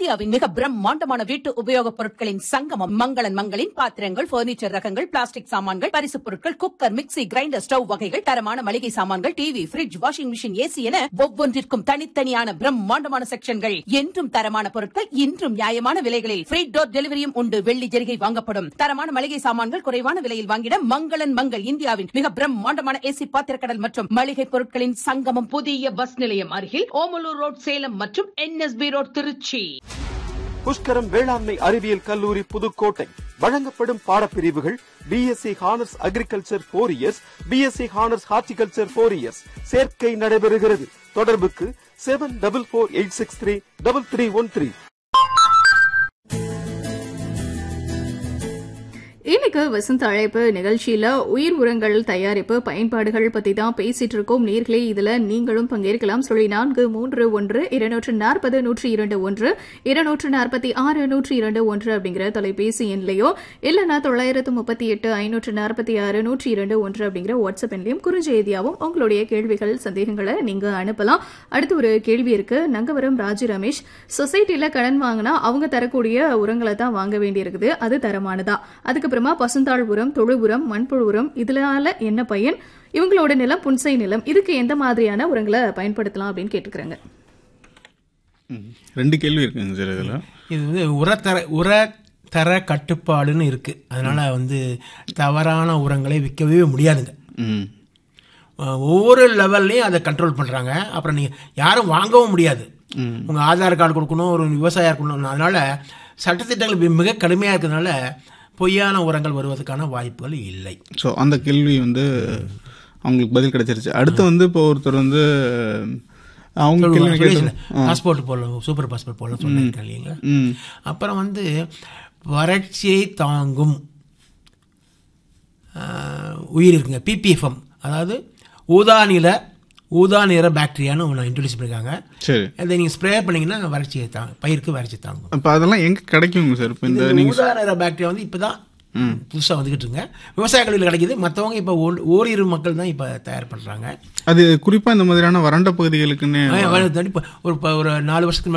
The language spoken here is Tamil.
இந்தியாவின் மிக பிரம்மாண்டமான வீட்டு உபயோகப் பொருட்களின் சங்கமம் மங்களன் மங்களின் பாத்திரங்கள் பர்னிச்சர் ரகங்கள் பிளாஸ்டிக் சாமான்கள் பரிசுப் பொருட்கள் குக்கர் மிக்ஸி கிரைண்டர் ஸ்டவ் வகைகள் தரமான மளிகை சாமான்கள் TV fridge washing machine AC என ஒவ்வொன்றிற்கும் தனித்தனியான பிரம்மாண்டமான செக்ஷன்கள் என்றும் தரமான பொருட்கள் இன்றும் நியாயமான விலைகளில் ஃப்ரீ டோர் டெலிவரியும் உண்டு வெள்ளி ஜெரிகை வாங்கப்படும் தரமான மளிகை சாமான்கள் குறைவான விலையில் வாங்கிட மங்களன் மங்கள் இந்தியாவின் மிக பிரம்மாண்டமான ஏசி பாத்திரக்கடல் மற்றும் மளிகை பொருட்களின் சங்கமம் புதிய பஸ் நிலையம் அருகில் ஓமலூர் ரோட் சேலம் மற்றும் என்எஸ்பி ரோட் திருச்சி புஷ்கரம் வேளாண்மை அறிவியல் கல்லூரி புதுக்கோட்டை வழங்கப்படும் பாடப்பிரிவுகள் BSc honours agriculture four years BSc honours horticulture four years சேர்க்கை நடைபெறுகிறது தொடர்புக்கு seven double four eight six three double three one three இன்னைக்கு வசந்த அழைப்பு நிகழ்ச்சியில உயிர் உரங்கள் தயாரிப்பு பயன்பாடுகள் பத்தி தான் பேசிட்டு இருக்கோம் நேர்களே இதுல நீங்களும் பங்கேற்கலாம் சொல்லி நான்கு மூன்று ஒன்று இருநூற்று நாற்பது நூற்றி இரண்டு ஒன்று இருநூற்று நாற்பத்தி ஆறு நூற்றி இரண்டு ஒன்று அப்படிங்கிற தொலைபேசி எண்லையோ இல்லைன்னா தொள்ளாயிரத்து முப்பத்தி எட்டு ஐநூற்று நாற்பத்தி ஆறு நூற்றி இரண்டு ஒன்று அப்படிங்கிற வாட்ஸ்அப் எண்லையும் குறுஞ்செய்தியாவும் உங்களுடைய கேள்விகள் சந்தேகங்களை நீங்க அனுப்பலாம் அடுத்து ஒரு கேள்வி இருக்கு நங்கவரம் ராஜு ரமேஷ் சொசைட்டில கடன் வாங்கினா அவங்க தரக்கூடிய உரங்களை தான் வாங்க வேண்டியிருக்குது அது தரமானதா அதுக்கப்புறமா பசுந்தாள் உரம் தொழு உரம் மண்புழு உரம் இதனால என்ன பயன் இவங்களோட நிலம் புன்சை நிலம் இதுக்கு எந்த மாதிரியான உரங்களை பயன்படுத்தலாம் அப்படின்னு கேட்டுக்கிறாங்க ம். ரெண்டு கேள்வி இருக்குங்க சார் இதில் இது வந்து உரத்தர உரத்தர கட்டுப்பாடுன்னு இருக்கு அதனால வந்து தவறான உரங்களை விற்கவே முடியாதுங்க ம் அஹ் ஒவ்வொரு லெவல்லையும் அதை கண்ட்ரோல் பண்ணுறாங்க அப்புறம் நீங்கள் யாரும் வாங்கவும் முடியாது உங்கள் ஆதார் கார்டு கொடுக்கணும் ஒரு விவசாயம் இருக்கணும் அதனால சட்டத்திட்டங்கள் மி- மிக கடுமையாக இருக்கிறதுனால பொய்யான உரங்கள் வருவதற்கான வாய்ப்புகள் இல்லை ஸோ அந்த கேள்வி வந்து அவங்களுக்கு பதில் கிடைச்சிருச்சு அடுத்து வந்து இப்போ ஒருத்தர் வந்து அவங்க கேள்வி கேட்டது பாஸ்போர்ட் போடலாம் சூப்பர் பாஸ்போர்ட் போடலாம் சொல்லியிருக்கேன் இல்லைங்களா ம் அப்புறம் வந்து வறட்சியை தாங்கும் ஆஹ், உயிர் இருக்குங்க பிபிஎஃப்எம் அதாவது ஊதா நில ஊதா நிற பாக்டீரியான்னு ஒன்று இன்ட்ரடியூஸ் பண்ணியிருக்காங்க சரி அதை நீங்கள் ஸ்ப்ரே பண்ணீங்கன்னா வறட்சியை தா பயிருக்கு வறட்சி தாங்கும் இப்போ அதெல்லாம் எங்கே கிடைக்குங்க சார் இப்போ இந்த இந்த நீங்கள் ஊதா நிற பாக்டீரியா வந்து இப்போ தான் புதுசாக வந்துக்கிட்டு இருங்க விவசாய கல்வியில் கிடைக்குது மற்றவங்க இப்போ ஓரிரு மக்கள் தான் இப்போ தயார் பண்ணுறாங்க அது குறிப்பாக இந்த மாதிரியான வறண்ட பகுதிகளுக்குன்னு ஒரு ஒரு நாலு வருஷத்துக்கு